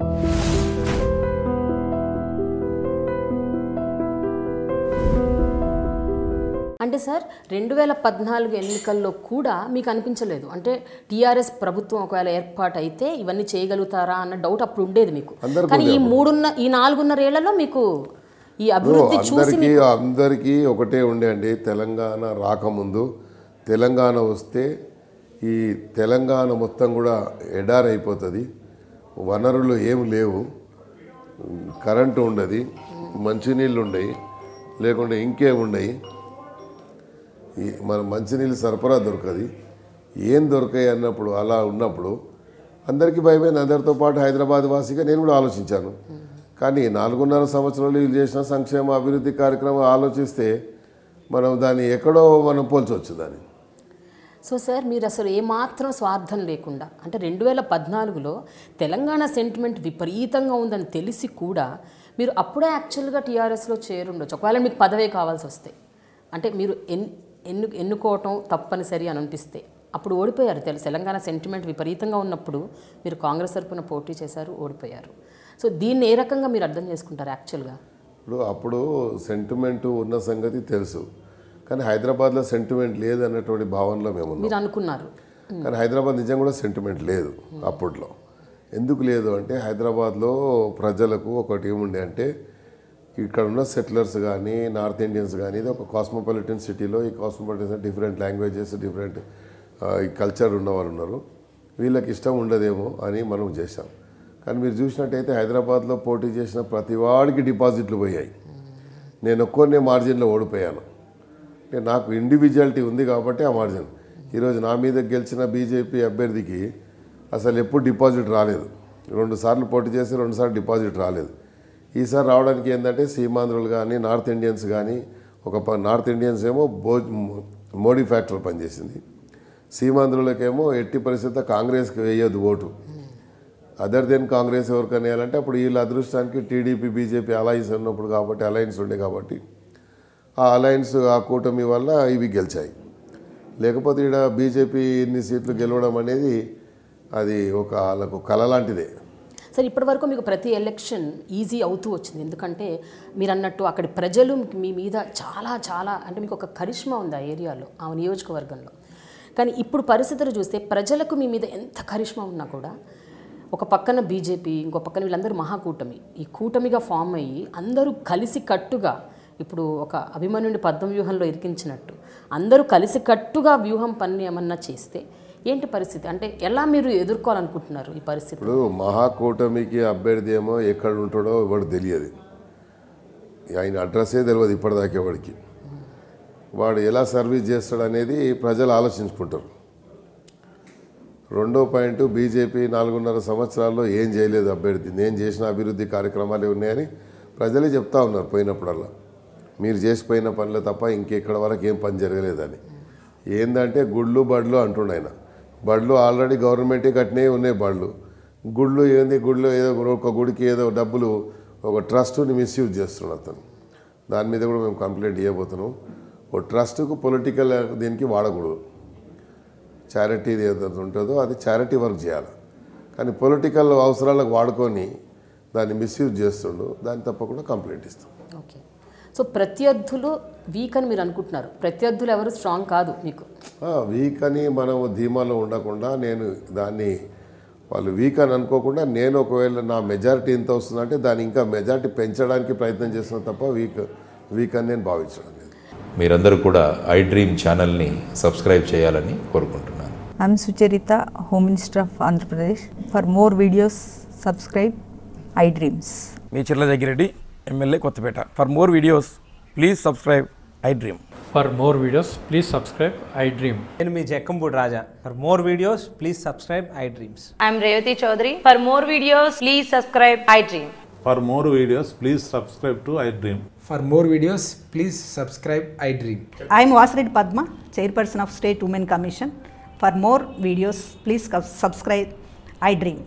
అంటే సార్ రెండు వేల పద్నాలుగు ఎన్నికల్లో కూడా మీకు అనిపించలేదు అంటే టీఆర్ఎస్ ప్రభుత్వం ఒకవేళ ఏర్పాటు అయితే ఇవన్నీ చేయగలుగుతారా అన్న డౌట్ అప్పుడు ఉండేది మీకు అందరికీ కానీ ఈ మూడున్న ఈ నాలుగున్నరేళ్లలో మీకు ఈ అభివృద్ధి చూసి అందరికీ అందరికీ ఒకటే ఉండే అండి తెలంగాణ రాకముందు తెలంగాణ వస్తే ఈ తెలంగాణ మొత్తం కూడా ఎడారైపోతుంది వనరులు ఏమి లేవు కరెంటు ఉండదు మంచినీళ్ళు ఉండయి లేకుంటే ఇంకేం ఉండయి ఈ మన మంచినీళ్ళు సరఫరా దొరకది ఏం దొరకాయి అన్నప్పుడు అలా ఉన్నప్పుడు అందరికీ భయమైంది అందరితో పాటు హైదరాబాద్ వాసిగా నేను కూడా ఆలోచించాను కానీ నాలుగున్నర సంవత్సరాలు వీళ్ళు చేసిన సంక్షేమ అభివృద్ధి కార్యక్రమం ఆలోచిస్తే మనం దాన్ని ఎక్కడో మనం పోల్చవచ్చు దాన్ని సో సార్ మీరు అసలు ఏమాత్రం స్వార్థం లేకుండా అంటే రెండు వేల పద్నాలుగులో తెలంగాణ సెంటిమెంట్ విపరీతంగా ఉందని తెలిసి కూడా మీరు అప్పుడే యాక్చువల్గా టీఆర్ఎస్లో చేరుండొచ్చు ఒకవేళ మీకు పదవే కావాల్సి వస్తే అంటే మీరు ఎన్ ఎన్ను ఎన్నుకోవటం తప్పనిసరి అని అనిపిస్తే అప్పుడు ఓడిపోయారు తెలు తెలంగాణ సెంటిమెంట్ విపరీతంగా ఉన్నప్పుడు మీరు కాంగ్రెస్ తరపున పోటీ చేశారు ఓడిపోయారు సో దీన్ని ఏ రకంగా మీరు అర్థం చేసుకుంటారు యాక్చువల్గా ఇప్పుడు అప్పుడు సెంటిమెంట్ ఉన్న సంగతి తెలుసు కానీ హైదరాబాద్లో సెంటిమెంట్ లేదు అన్నటువంటి భావనలో మేము ఉన్నాం మీరు అనుకున్నారు కానీ హైదరాబాద్ నిజంగా కూడా సెంటిమెంట్ లేదు అప్పట్లో ఎందుకు లేదు అంటే హైదరాబాద్లో ప్రజలకు ఒకటి ఏముండే అంటే ఇక్కడ ఉన్న సెటిలర్స్ కానీ నార్త్ ఇండియన్స్ కానీ ఇది ఒక కాస్మోపాలిటన్ సిటీలో ఈ కాస్మోపాలిటన్ డిఫరెంట్ లాంగ్వేజెస్ డిఫరెంట్ ఈ కల్చర్ ఉన్నవారు ఉన్నారు వీళ్ళకి ఇష్టం ఉండదేమో అని మనం చేశాం కానీ మీరు చూసినట్టయితే హైదరాబాద్లో పోటీ చేసిన ప్రతి వాడికి డిపాజిట్లు పోయాయి నేను ఒక్కొన్నే మార్జిన్లో ఓడిపోయాను అంటే నాకు ఇండివిజువాలిటీ ఉంది కాబట్టి ఆ మార్జిన్ ఈరోజు నా మీద గెలిచిన బీజేపీ అభ్యర్థికి అసలు ఎప్పుడు డిపాజిట్ రాలేదు రెండు సార్లు పోటీ చేసి రెండు సార్లు డిపాజిట్ రాలేదు ఈసారి రావడానికి ఏంటంటే సీమాంధ్రులు కానీ నార్త్ ఇండియన్స్ కానీ ఒక ప- నార్త్ ఇండియన్స్ ఏమో బో మోడీ ఫ్యాక్టర్ పనిచేసింది సీమాంధ్రులకేమో ఎట్టి పరిస్థితి కాంగ్రెస్కి వేయదు ఓటు అదర్ దెన్ కాంగ్రెస్ ఎవరికైనా వేయాలంటే అప్పుడు వీళ్ళ అదృష్టానికి టీడీపీ బీజేపీ అలయన్స్ ఉన్నప్పుడు కాబట్టి అలయన్స్ ఉండే కాబట్టి ఆ అలయన్స్ ఆ కూటమి వల్ల ఇవి గెలిచాయి లేకపోతే ఇక్కడ బీజేపీ ఇన్ని సీట్లు గెలవడం అనేది అది ఒక వాళ్ళకు కళ లాంటిదే సరే ఇప్పటి వరకు మీకు ప్రతి ఎలక్షన్ ఈజీ అవుతూ వచ్చింది ఎందుకంటే మీరు అన్నట్టు అక్కడి ప్రజలు మీ మీద చాలా చాలా అంటే మీకు ఒక కరిష్మా ఉంది ఆ ఏరియాలో ఆ నియోజకవర్గంలో కానీ ఇప్పుడు పరిస్థితులు చూస్తే ప్రజలకు మీ మీద ఎంత కరిష్మా ఉన్నా కూడా ఒక పక్కన బీజేపీ ఇంకో పక్కన వీళ్ళందరూ మహాకూటమి ఈ కూటమిగా ఫామ్ అయ్యి అందరూ కలిసి కట్టుగా ఇప్పుడు ఒక అభిమన్యుడి పద్మ వ్యూహంలో ఇరికించినట్టు అందరూ కలిసి కట్టుగా వ్యూహం పని ఏమన్నా చేస్తే ఏంటి పరిస్థితి అంటే ఎలా మీరు ఎదుర్కోవాలనుకుంటున్నారు ఈ పరిస్థితి ఇప్పుడు మహాకూటమికి అభ్యర్థి ఏమో ఎక్కడ ఉంటాడో ఎవడు తెలియదు ఆయన అడ్రస్సే తెలియదు ఇప్పటిదాకా ఎవడికి వాడు ఎలా సర్వీస్ చేస్తాడు అనేది ప్రజలు ఆలోచించుకుంటారు రెండో పాయింట్ బీజేపీ నాలుగున్నర సంవత్సరాల్లో ఏం చేయలేదు అభ్యర్థి నేను చేసిన అభివృద్ధి కార్యక్రమాలు ఉన్నాయని ప్రజలే చెప్తా ఉన్నారు పోయినప్పుడల్లా మీరు చేసిపోయిన పనులే తప్ప ఇంకెక్కడ వరకు ఏం పని జరగలేదని ఏందంటే గుళ్ళు బడులు అంటుండ ఆయన బడులు ఆల్రెడీ గవర్నమెంటే కట్టినవి ఉన్నాయి బడులు గుళ్ళు ఏంది గుళ్ళు ఏదో ఒక గుడికి ఏదో డబ్బులు ఒక ట్రస్ట్ని మిస్యూజ్ చేస్తున్నాడు అతను దాని మీద కూడా మేము కంప్లైంట్ ఇవ్వబోతున్నాం ఓ ట్రస్ట్కు పొలిటికల్ దీనికి వాడకూడదు చారిటీ ఏదైతే ఉంటుందో అది చారిటీ వర్క్ చేయాలి కానీ పొలిటికల్ అవసరాలకు వాడుకొని దాన్ని మిస్యూజ్ చేస్తుండు దాన్ని తప్పకుండా కంప్లైంట్ ఇస్తాం ఓకే సో ప్రత్యర్థులు వీక్ అని మీరు అనుకుంటున్నారు ప్రత్యర్థులు ఎవరు స్ట్రాంగ్ కాదు మీకు వీక్ అని మనం ధీమాలో ఉండకుండా నేను దాన్ని వాళ్ళు వీక్ అని అనుకోకుండా నేను ఒకవేళ నా మెజారిటీ ఎంత వస్తుందంటే దాన్ని ఇంకా మెజారిటీ పెంచడానికి ప్రయత్నం చేస్తున్నా తప్ప వీక్ వీక్ అని నేను భావించడం లేదు మీరందరూ కూడా ఐ డ్రీమ్ ఛానల్ని సబ్స్క్రైబ్ చేయాలని కోరుకుంటున్నాను I'm Sucharita, Home Minister of Andhra Pradesh. For more videos, subscribe iDreams. మీ Chirla Jaggireddy MLA Kothapeta for more videos please subscribe I Dream For more videos, please subscribe I Dream. నేను మీ Jakkampudi Raja for more videos please subscribe I Dreams I'm Revati Chaudhary. For more videos, please subscribe iDream. For more videos, please subscribe to iDream. For more videos, please subscribe iDream. I am Vasireddy Padma, Chairperson of State Women Commission. For more videos, please subscribe iDream.